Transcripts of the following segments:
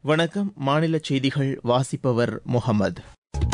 வணக்கம் மாநில செய்திகள் வாசிப்பவர் முகமது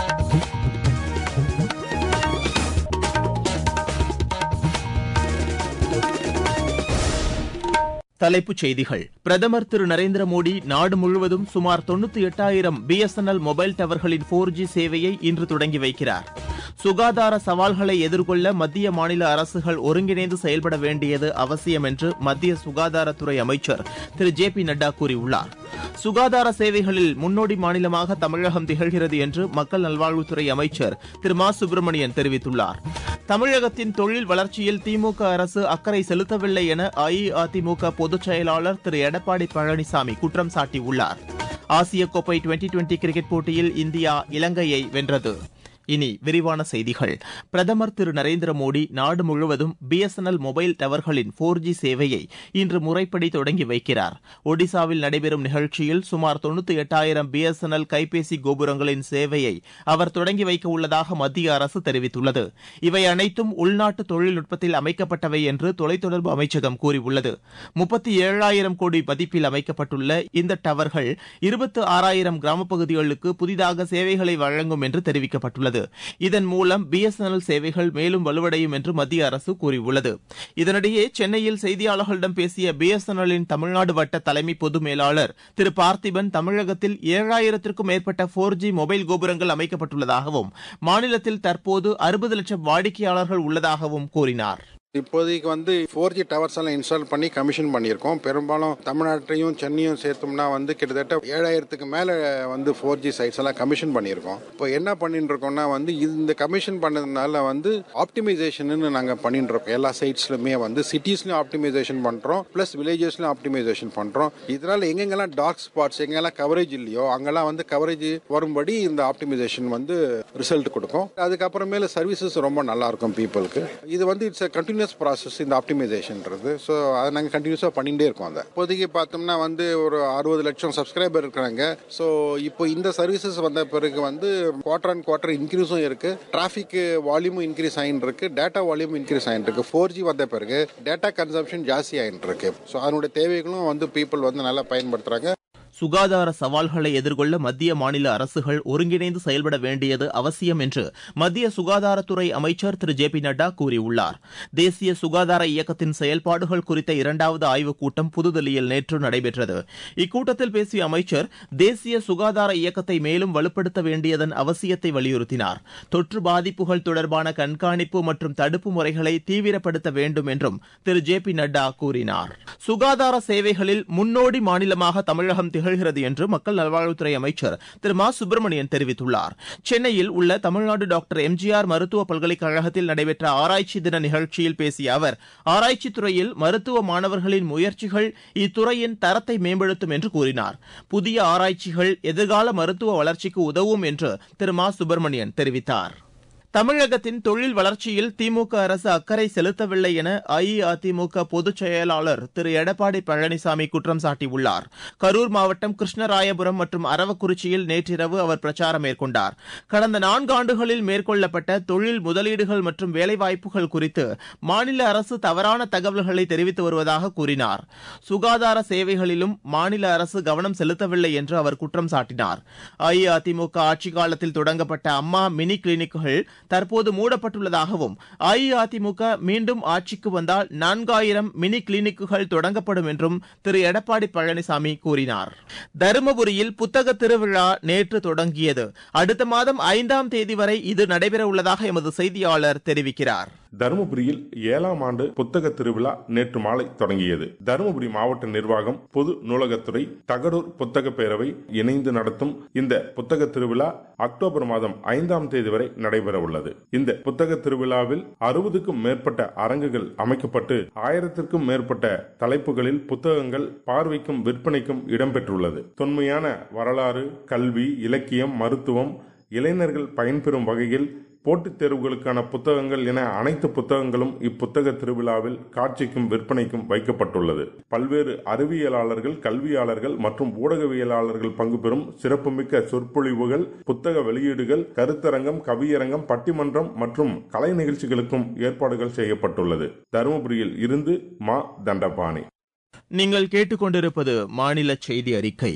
தலைப்புச் செய்திகள் பிரதமர் திரு நரேந்திர மோடி நாடு முழுவதும் சுமார் தொண்ணூத்தி எட்டாயிரம் பிஎஸ்என்எல் மொபைல் டவர்களின் போர் ஜி சேவையை இன்று தொடங்கி வைக்கிறார் சுகாதார சவால்களை எதிர்கொள்ள மத்திய மாநில அரசுகள் ஒருங்கிணைந்து செயல்பட வேண்டியது அவசியம் என்று மத்திய சுகாதாரத்துறை அமைச்சர் திரு ஜே பி நட்டா கூறியுள்ளார் சுகாதார சேவைகளில் முன்னோடி மாநிலமாக தமிழகம் திகழ்கிறது என்று மக்கள் நல்வாழ்வுத்துறை அமைச்சர் திரு மா சுப்பிரமணியன் தெரிவித்துள்ளார் தமிழகத்தின் தொழில் வளர்ச்சியில் திமுக அரசு அக்கறை செலுத்தவில்லை என அஇஅதிமுக பொதுச் செயலாளர் திரு எடப்பாடி பழனிசாமி குற்றம் சாட்டியுள்ளார் ஆசிய கோப்பை டுவெண்டி டுவெண்டி கிரிக்கெட் போட்டியில் இந்தியா இலங்கையை வென்றது இனி விரிவான செய்திகள் பிரதமர் திரு நரேந்திர மோடி நாடு முழுவதும் பிஎஸ்என்எல் மொபைல் டவர்களின் போர் ஜி சேவையை இன்று முறைப்படி தொடங்கி வைக்கிறார் ஒடிசாவில் நடைபெறும் நிகழ்ச்சியில் சுமார் தொண்ணூத்தி எட்டாயிரம் பிஎஸ்என்எல் கைபேசி கோபுரங்களின் சேவையை அவர் தொடங்கி வைக்க உள்ளதாக மத்திய அரசு தெரிவித்துள்ளது இவை அனைத்தும் உள்நாட்டு தொழில்நுட்பத்தில் அமைக்கப்பட்டவை என்று தொலைத்தொடர்பு அமைச்சகம் கூறியுள்ளது முப்பத்தி ஏழாயிரம் கோடி மதிப்பில் அமைக்கப்பட்டுள்ள இந்த டவர்கள் இருபத்து ஆறாயிரம் கிராமப் பகுதிகளுக்கு புதிதாக சேவைகளை வழங்கும் என்று தெரிவிக்கப்பட்டுள்ளது இதன் மூலம் பிஎஸ்என்எல் சேவைகள் மேலும் வலுவடையும் என்று மத்திய அரசு கூறியுள்ளது இதனிடையே சென்னையில் செய்தியாளர்களிடம் பேசிய பிஎஸ்என்எல்லின் தமிழ்நாடு வட்ட தலைமை பொது மேலாளர் திரு பார்த்திபன் தமிழகத்தில் ஏழாயிரத்திற்கும் மேற்பட்ட போர் ஜி மொபைல் கோபுரங்கள் அமைக்கப்பட்டுள்ளதாகவும் மாநிலத்தில் தற்போது அறுபது லட்சம் வாடிக்கையாளர்கள் உள்ளதாகவும் கூறினார் இப்போதைக்கு வந்து ஃபோர் ஜி டவர்ஸ் எல்லாம் இன்ஸ்டால் பண்ணி கமிஷன் பண்ணியிருக்கோம் பெரும்பாலும் தமிழ்நாட்டையும் சென்னையும் சேர்த்தோம்னா வந்து கிட்டத்தட்ட ஏழாயிரத்துக்கு மேலே வந்து ஃபோர் ஜி சைட்ஸ் எல்லாம் கமிஷன் பண்ணியிருக்கோம் இப்போ என்ன பண்ணிட்டு இருக்கோம்னா வந்து இந்த கமிஷன் பண்ணதுனால வந்து ஆப்டிமைசேஷன் நாங்கள் பண்ணிட்டு இருக்கோம் எல்லா சைட்ஸ்லுமே வந்து சிட்டிஸ்லையும் ஆப்டிமைசேஷன் பண்ணுறோம் ப்ளஸ் வில்லேஜஸ்லையும் ஆப்டிமைசேஷன் பண்ணுறோம் இதனால எங்கெங்கெல்லாம் டார்க் ஸ்பாட்ஸ் எங்கெல்லாம் கவரேஜ் இல்லையோ அங்கெல்லாம் வந்து கவரேஜ் வரும்படி இந்த ஆப்டிமைசேஷன் வந்து ரிசல்ட் கொடுக்கும் அதுக்கப்புறமேல சர்வீசஸ் ரொம்ப நல்லா இருக்கும் பீப்புளுக்கு இது வந்து இட்ஸ் கண்டினியூஸ் கண்டினியூஸ் ப்ராசஸ் இந்த ஆப்டிமைசேஷன்ன்றது ஸோ அதை நாங்கள் கண்டினியூஸாக பண்ணிகிட்டே இருக்கோம் அதை இப்போதைக்கு பார்த்தோம்னா வந்து ஒரு அறுபது லட்சம் சப்ஸ்கிரைபர் இருக்கிறாங்க ஸோ இப்போ இந்த சர்வீசஸ் வந்த பிறகு வந்து குவார்டர் அண்ட் குவார்டர் இன்க்ரீஸும் இருக்கு டிராஃபிக் வால்யூமும் இன்க்ரீஸ் ஆகிட்டு இருக்கு டேட்டா வால்யூம் இன்க்ரீஸ் ஆகிட்டு இருக்கு ஃபோர் ஜி வந்த பிறகு டேட்டா கன்சம்ஷன் ஜாஸ்தி ஆகிட்டு இருக்கு ஸோ அதனுடைய தேவைகளும் வந்து பீப்புள் வந்து நல்லா பயன்படுத்துறாங்க சுகாதார சவால்களை எதிர்கொள்ள மத்திய மாநில அரசுகள் ஒருங்கிணைந்து செயல்பட வேண்டியது அவசியம் என்று மத்திய சுகாதாரத்துறை அமைச்சர் திரு ஜே பி நட்டா கூறியுள்ளார் தேசிய சுகாதார இயக்கத்தின் செயல்பாடுகள் குறித்த இரண்டாவது ஆய்வுக் கூட்டம் புதுதில்லியில் நேற்று நடைபெற்றது இக்கூட்டத்தில் பேசிய அமைச்சர் தேசிய சுகாதார இயக்கத்தை மேலும் வலுப்படுத்த வேண்டியதன் அவசியத்தை வலியுறுத்தினார் தொற்று பாதிப்புகள் தொடர்பான கண்காணிப்பு மற்றும் தடுப்பு முறைகளை தீவிரப்படுத்த வேண்டும் என்றும் திரு ஜே பி நட்டா கூறினார் சுகாதார சேவைகளில் முன்னோடி மாநிலமாக தமிழகம் திகழ்கிறது என்று மக்கள் நல்வாழ்வுத்துறை அமைச்சர் திரு மா சுப்பிரமணியன் தெரிவித்துள்ளார் சென்னையில் உள்ள தமிழ்நாடு டாக்டர் எம்ஜிஆர் மருத்துவ பல்கலைக்கழகத்தில் நடைபெற்ற ஆராய்ச்சி தின நிகழ்ச்சியில் பேசிய அவர் ஆராய்ச்சித் துறையில் மருத்துவ மாணவர்களின் முயற்சிகள் இத்துறையின் தரத்தை மேம்படுத்தும் என்று கூறினார் புதிய ஆராய்ச்சிகள் எதிர்கால மருத்துவ வளர்ச்சிக்கு உதவும் என்று திரு மா சுப்பிரமணியன் தெரிவித்தார் தமிழகத்தின் தொழில் வளர்ச்சியில் திமுக அரசு அக்கறை செலுத்தவில்லை என அஇஅதிமுக பொதுச் செயலாளர் திரு எடப்பாடி பழனிசாமி குற்றம் சாட்டியுள்ளார் கரூர் மாவட்டம் கிருஷ்ணராயபுரம் மற்றும் அரவக்குறிச்சியில் நேற்றிரவு அவர் பிரச்சாரம் மேற்கொண்டார் கடந்த நான்காண்டுகளில் மேற்கொள்ளப்பட்ட தொழில் முதலீடுகள் மற்றும் வேலைவாய்ப்புகள் குறித்து மாநில அரசு தவறான தகவல்களை தெரிவித்து வருவதாக கூறினார் சுகாதார சேவைகளிலும் மாநில அரசு கவனம் செலுத்தவில்லை என்று அவர் குற்றம் சாட்டினார் அஇஅதிமுக ஆட்சிக் காலத்தில் தொடங்கப்பட்ட அம்மா மினி கிளினிக்குகள் தற்போது மூடப்பட்டுள்ளதாகவும் அஇஅதிமுக மீண்டும் ஆட்சிக்கு வந்தால் நான்காயிரம் மினி கிளினிக்குகள் தொடங்கப்படும் என்றும் திரு எடப்பாடி பழனிசாமி கூறினார் தருமபுரியில் புத்தக திருவிழா நேற்று தொடங்கியது அடுத்த மாதம் ஐந்தாம் தேதி வரை இது நடைபெறவுள்ளதாக எமது செய்தியாளர் தெரிவிக்கிறார் தருமபுரியில் ஏழாம் ஆண்டு புத்தக திருவிழா நேற்று மாலை தொடங்கியது தருமபுரி மாவட்ட நிர்வாகம் பொது நூலகத்துறை தகடூர் புத்தக பேரவை இணைந்து நடத்தும் இந்த புத்தக திருவிழா அக்டோபர் மாதம் ஐந்தாம் தேதி வரை நடைபெற உள்ளது இந்த புத்தக திருவிழாவில் அறுபதுக்கும் மேற்பட்ட அரங்குகள் அமைக்கப்பட்டு ஆயிரத்திற்கும் மேற்பட்ட தலைப்புகளில் புத்தகங்கள் பார்வைக்கும் விற்பனைக்கும் இடம்பெற்றுள்ளது தொன்மையான வரலாறு கல்வி இலக்கியம் மருத்துவம் இளைஞர்கள் பயன்பெறும் வகையில் போட்டித் தேர்வுகளுக்கான புத்தகங்கள் என அனைத்து புத்தகங்களும் இப்புத்தக திருவிழாவில் காட்சிக்கும் விற்பனைக்கும் வைக்கப்பட்டுள்ளது பல்வேறு அறிவியலாளர்கள் கல்வியாளர்கள் மற்றும் ஊடகவியலாளர்கள் பங்கு பெறும் சிறப்புமிக்க சொற்பொழிவுகள் புத்தக வெளியீடுகள் கருத்தரங்கம் கவியரங்கம் பட்டிமன்றம் மற்றும் கலை நிகழ்ச்சிகளுக்கும் ஏற்பாடுகள் செய்யப்பட்டுள்ளது தருமபுரியில் இருந்து மா தண்டபாணி நீங்கள் கேட்டுக்கொண்டிருப்பது மாநில செய்தி அறிக்கை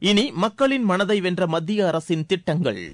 இனி மக்களின் மனதை வென்ற மத்திய அரசின் திட்டங்கள்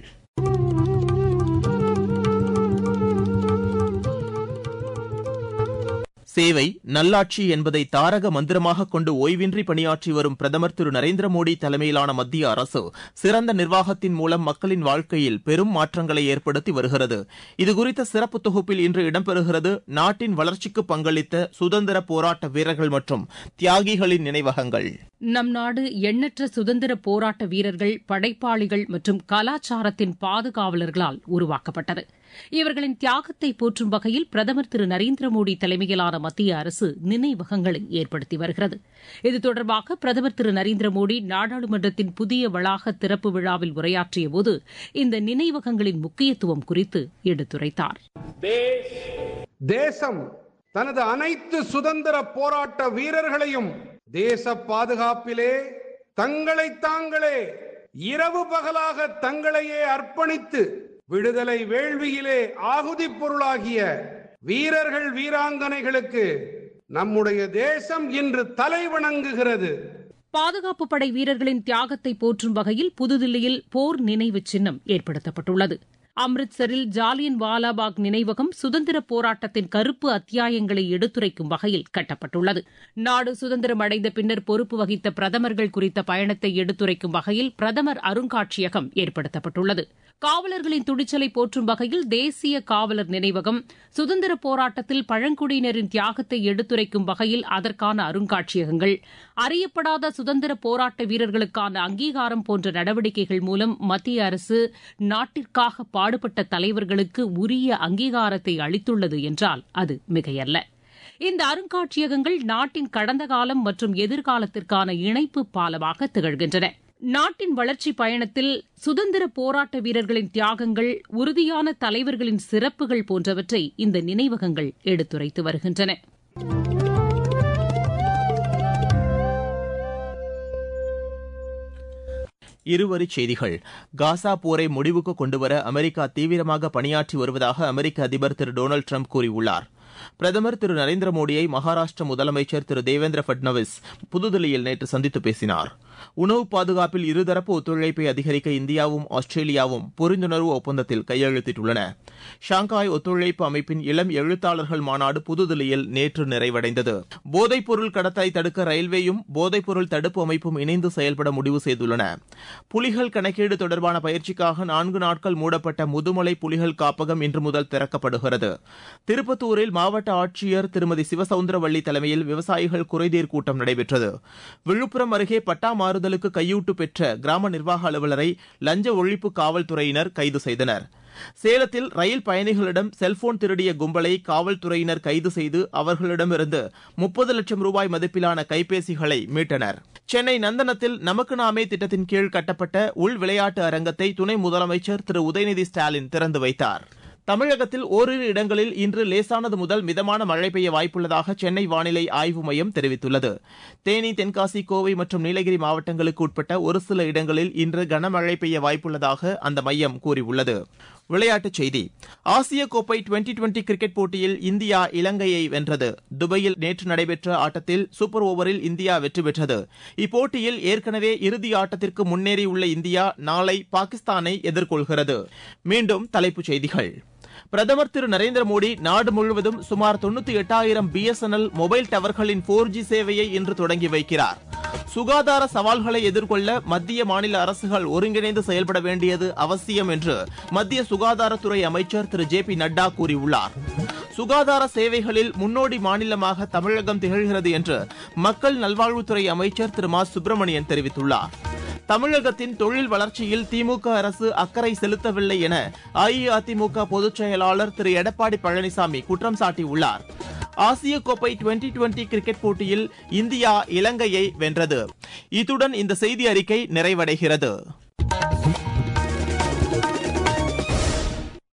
சேவை நல்லாட்சி என்பதை தாரக மந்திரமாக கொண்டு ஓய்வின்றி பணியாற்றி வரும் பிரதமர் திரு நரேந்திர மோடி தலைமையிலான மத்திய அரசு சிறந்த நிர்வாகத்தின் மூலம் மக்களின் வாழ்க்கையில் பெரும் மாற்றங்களை ஏற்படுத்தி வருகிறது இதுகுறித்த சிறப்பு தொகுப்பில் இன்று இடம்பெறுகிறது நாட்டின் வளர்ச்சிக்கு பங்களித்த சுதந்திர போராட்ட வீரர்கள் மற்றும் தியாகிகளின் நினைவகங்கள் நம் நாடு எண்ணற்ற சுதந்திர போராட்ட வீரர்கள் படைப்பாளிகள் மற்றும் கலாச்சாரத்தின் பாதுகாவலர்களால் உருவாக்கப்பட்டது இவர்களின் தியாகத்தை போற்றும் வகையில் பிரதமர் திரு நரேந்திர மோடி தலைமையிலான மத்திய அரசு நினைவகங்களை ஏற்படுத்தி வருகிறது இது தொடர்பாக பிரதமர் திரு நரேந்திர மோடி நாடாளுமன்றத்தின் புதிய வளாக திறப்பு விழாவில் உரையாற்றியபோது இந்த நினைவகங்களின் முக்கியத்துவம் குறித்து எடுத்துரைத்தார் தேசம் தனது அனைத்து சுதந்திர போராட்ட வீரர்களையும் தேச பாதுகாப்பிலே தங்களை தாங்களே இரவு பகலாக தங்களையே அர்ப்பணித்து விடுதலை வேள்வியிலே ஆகுதி பொருளாகிய வீரர்கள் வீராங்கனைகளுக்கு நம்முடைய தேசம் இன்று தலை வணங்குகிறது பாதுகாப்பு படை வீரர்களின் தியாகத்தை போற்றும் வகையில் புதுதில்லியில் போர் நினைவு சின்னம் ஏற்படுத்தப்பட்டுள்ளது அம்ரித்சரில் ஜாலியன் வாலாபாக் நினைவகம் சுதந்திர போராட்டத்தின் கருப்பு அத்தியாயங்களை எடுத்துரைக்கும் வகையில் கட்டப்பட்டுள்ளது நாடு சுதந்திரம் அடைந்த பின்னர் பொறுப்பு வகித்த பிரதமர்கள் குறித்த பயணத்தை எடுத்துரைக்கும் வகையில் பிரதமர் அருங்காட்சியகம் ஏற்படுத்தப்பட்டுள்ளது காவலர்களின் துணிச்சலை போற்றும் வகையில் தேசிய காவலர் நினைவகம் சுதந்திர போராட்டத்தில் பழங்குடியினரின் தியாகத்தை எடுத்துரைக்கும் வகையில் அதற்கான அருங்காட்சியகங்கள் அறியப்படாத சுதந்திர போராட்ட வீரர்களுக்கான அங்கீகாரம் போன்ற நடவடிக்கைகள் மூலம் மத்திய அரசு நாட்டிற்காக பாடுபட்ட தலைவர்களுக்கு உரிய அங்கீகாரத்தை அளித்துள்ளது என்றால் அது மிகையல்ல இந்த அருங்காட்சியகங்கள் நாட்டின் கடந்த காலம் மற்றும் எதிர்காலத்திற்கான இணைப்பு பாலமாக திகழ்கின்றன நாட்டின் வளர்ச்சி பயணத்தில் சுதந்திர போராட்ட வீரர்களின் தியாகங்கள் உறுதியான தலைவர்களின் சிறப்புகள் போன்றவற்றை இந்த நினைவகங்கள் எடுத்துரைத்து வருகின்றன இருவரிச் செய்திகள் காசா போரை முடிவுக்கு கொண்டுவர அமெரிக்கா தீவிரமாக பணியாற்றி வருவதாக அமெரிக்க அதிபர் திரு டொனால்டு ட்ரம்ப் கூறியுள்ளார் பிரதமர் திரு நரேந்திர மோடியை மகாராஷ்டிர முதலமைச்சர் திரு தேவேந்திர பட்னவிஸ் புதுதில்லியில் நேற்று சந்தித்து பேசினார் உணவு பாதுகாப்பில் இருதரப்பு ஒத்துழைப்பை அதிகரிக்க இந்தியாவும் ஆஸ்திரேலியாவும் புரிந்துணர்வு ஒப்பந்தத்தில் கையெழுத்திட்டுள்ளன ஷாங்காய் ஒத்துழைப்பு அமைப்பின் இளம் எழுத்தாளர்கள் மாநாடு புதுதில்லியில் நேற்று நிறைவடைந்தது போதைப்பொருள் கடத்தலை தடுக்க ரயில்வேயும் போதைப்பொருள் தடுப்பு அமைப்பும் இணைந்து செயல்பட முடிவு செய்துள்ளன புலிகள் கணக்கீடு தொடர்பான பயிற்சிக்காக நான்கு நாட்கள் மூடப்பட்ட முதுமலை புலிகள் காப்பகம் இன்று முதல் திறக்கப்படுகிறது திருப்பத்தூரில் மாவட்ட ஆட்சியர் திருமதி சிவசவுந்தரவள்ளி தலைமையில் விவசாயிகள் குறைதீர் கூட்டம் நடைபெற்றது விழுப்புரம் அருகே பட்டா மாறுதலுக்கு கையூட்டு பெற்ற கிராம நிர்வாக அலுவலரை லஞ்ச ஒழிப்பு காவல்துறையினர் கைது செய்தனர் சேலத்தில் ரயில் பயணிகளிடம் செல்போன் திருடிய கும்பலை காவல்துறையினர் கைது செய்து அவர்களிடமிருந்து முப்பது லட்சம் ரூபாய் மதிப்பிலான கைபேசிகளை மீட்டனர் சென்னை நந்தனத்தில் நமக்கு நாமே திட்டத்தின் கீழ் கட்டப்பட்ட உள் விளையாட்டு அரங்கத்தை துணை முதலமைச்சர் திரு உதயநிதி ஸ்டாலின் திறந்து வைத்தார் தமிழகத்தில் ஓரிரு இடங்களில் இன்று லேசானது முதல் மிதமான மழை பெய்ய வாய்ப்புள்ளதாக சென்னை வானிலை ஆய்வு மையம் தெரிவித்துள்ளது தேனி தென்காசி கோவை மற்றும் நீலகிரி மாவட்டங்களுக்கு உட்பட்ட ஒரு சில இடங்களில் இன்று கனமழை பெய்ய வாய்ப்புள்ளதாக அந்த மையம் கூறியுள்ளது விளையாட்டுச் செய்தி ஆசிய கோப்பை டுவெண்டி டுவெண்டி கிரிக்கெட் போட்டியில் இந்தியா இலங்கையை வென்றது துபாயில் நேற்று நடைபெற்ற ஆட்டத்தில் சூப்பர் ஓவரில் இந்தியா வெற்றி பெற்றது இப்போட்டியில் ஏற்கனவே இறுதி ஆட்டத்திற்கு முன்னேறியுள்ள இந்தியா நாளை பாகிஸ்தானை எதிர்கொள்கிறது மீண்டும் தலைப்புச் செய்திகள் பிரதமர் திரு நரேந்திர மோடி நாடு முழுவதும் சுமார் தொண்ணூத்தி எட்டாயிரம் பிஎஸ்என்எல் மொபைல் டவர்களின் போர் ஜி சேவையை இன்று தொடங்கி வைக்கிறார் சுகாதார சவால்களை எதிர்கொள்ள மத்திய மாநில அரசுகள் ஒருங்கிணைந்து செயல்பட வேண்டியது அவசியம் என்று மத்திய சுகாதாரத்துறை அமைச்சர் திரு ஜே பி நட்டா கூறியுள்ளார் சுகாதார சேவைகளில் முன்னோடி மாநிலமாக தமிழகம் திகழ்கிறது என்று மக்கள் நல்வாழ்வுத்துறை அமைச்சர் திரு மா சுப்பிரமணியன் தெரிவித்துள்ளார் தமிழகத்தின் தொழில் வளர்ச்சியில் திமுக அரசு அக்கறை செலுத்தவில்லை என அஇஅதிமுக பொதுச் செயலாளர் திரு எடப்பாடி பழனிசாமி குற்றம் சாட்டியுள்ளார் ஆசிய கோப்பை டுவெண்டி டுவெண்டி கிரிக்கெட் போட்டியில் இந்தியா இலங்கையை வென்றது இத்துடன் இந்த செய்தி அறிக்கை நிறைவடைகிறது